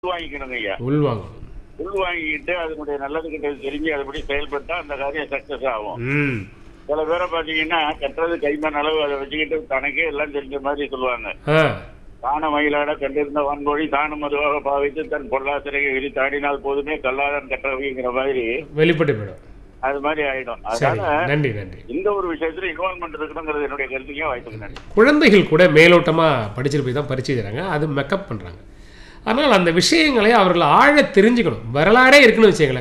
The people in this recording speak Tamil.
உள்வாங்கிக்கணுங்க ஐயா உள்வாங்கணும் உள்வாங்கிக்கிட்டு அதனுடைய நல்லது கெட்டது தெரிஞ்சு அதுபடி செயல்பட்டா அந்த காரியம் சக்சஸ் ஆகும் ம் சில பேரை பாத்தீங்கன்னா கட்டுறது கைமண் அளவு அதை வச்சுக்கிட்டு தனக்கே எல்லாம் தெரிஞ்ச மாதிரி சொல்லுவாங்க ஆ தான மயிலாட கண்டிருந்த வான்கோழி தானும் மதுவாக பாவித்து தன் பொருளாசிரியை விரித்தாடினால் போதுமே கல்லாதன் கற்றவைங்கிற மாதிரி வெளிப்பட்டு போயிடும் அது மாதிரி ஆயிடும் சரி அதனால நன்றி நன்றி இந்த ஒரு விஷயத்துல இன்வால்மெண்ட் இருக்கணுங்கிறது என்னுடைய கருத்துக்கே வாய்ப்புக்கு நன்றி குழந்தைகள் கூட மேலோட்டமாக படிச்சுட்டு போய் தான் பரிச்சை எழுதுறாங்க அது மேக்கப் பண்ணுறாங்க அதனால் அந்த விஷயங்களை அவர்கள் ஆழ தெரிஞ்சுக்கணும் வரலாறே இருக்குன்னு வச்சுங்களேன்